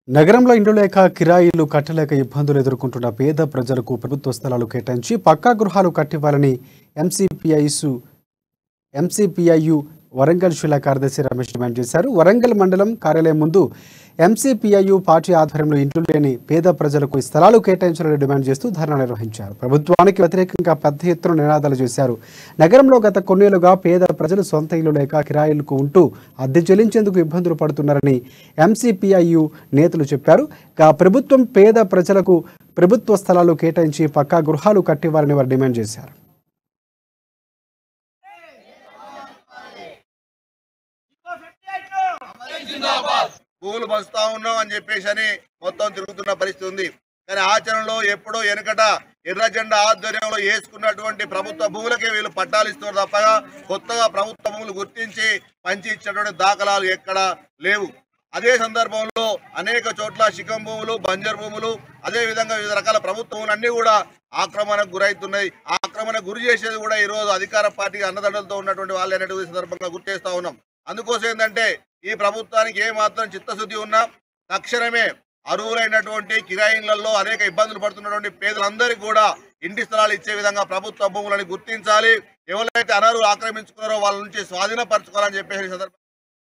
నగరంలో ఇండ్లు లేక కిరాయిలు కట్టలేక ఇబ్బందులు ఎదుర్కొంటున్న పేద ప్రజలకు ప్రభుత్వ స్థలాలు కేటాయించి పక్కా గృహాలు కట్టివ్వాలని ఎంసీపీఐసు ఎంసీపీఐయు వరంగల్ జిల్లా కార్యదర్శి రమేష్ డిమాండ్ చేశారు వరంగల్ మండలం కార్యాలయం ముందు ఎంసీపీఐయు పార్టీ ఆధ్వర్యంలో ఇండ్లు లేని పేద ప్రజలకు ఈ స్థలాలు కేటాయించాలని డిమాండ్ చేస్తూ ధర్నా నిర్వహించారు ప్రభుత్వానికి వ్యతిరేకంగా పెద్ద ఎత్తున నినాదాలు చేశారు నగరంలో గత కొన్నేళ్లుగా పేద ప్రజలు సొంత ఇల్లు లేక కిరాయిలకు ఉంటూ అద్దె చెల్లించేందుకు ఇబ్బందులు పడుతున్నారని ఎంసీపీఐయు నేతలు చెప్పారు ఇక ప్రభుత్వం పేద ప్రజలకు ప్రభుత్వ స్థలాలు కేటాయించి పక్కా గృహాలు కట్టివ్వాలని వారు డిమాండ్ చేశారు పూలు బస్తా ఉన్నాం అని చెప్పేసి అని మొత్తం తిరుగుతున్న పరిస్థితి ఉంది కానీ ఆచరణలో ఎప్పుడో వెనకట ఎర్ర జెండా ఆధ్వర్యంలో వేసుకున్నటువంటి ప్రభుత్వ భూములకే వీళ్ళు పట్టాలు ఇస్తున్నారు తప్పగా కొత్తగా ప్రభుత్వ భూములు గుర్తించి పంచి ఇచ్చినటువంటి దాఖలాలు ఎక్కడ లేవు అదే సందర్భంలో అనేక చోట్ల శిఖం భూములు బంజర్ భూములు అదే విధంగా వివిధ రకాల ప్రభుత్వ భూములు అన్ని కూడా ఆక్రమణకు గురవుతున్నాయి ఆ ఆక్రమణకు గురి చేసేది కూడా ఈ రోజు అధికార పార్టీ అన్నదండలతో ఉన్నటువంటి వాళ్ళు అనేటువంటి సందర్భంగా గుర్తిస్తా ఉన్నాం అందుకోసం ఏంటంటే ఈ ప్రభుత్వానికి ఏ మాత్రం చిత్తశుద్ధి ఉన్నా తక్షణమే అర్హులైనటువంటి కిరాయిన్లలో అనేక ఇబ్బందులు పడుతున్నటువంటి పేదలందరికీ కూడా ఇంటి స్థలాలు ఇచ్చే విధంగా ప్రభుత్వ భూములని గుర్తించాలి ఎవరైతే అనర్హులు ఆక్రమించుకున్నారో వాళ్ళ నుంచి స్వాధీనపరచుకోవాలని చెప్పేసి ఈ సందర్భంగా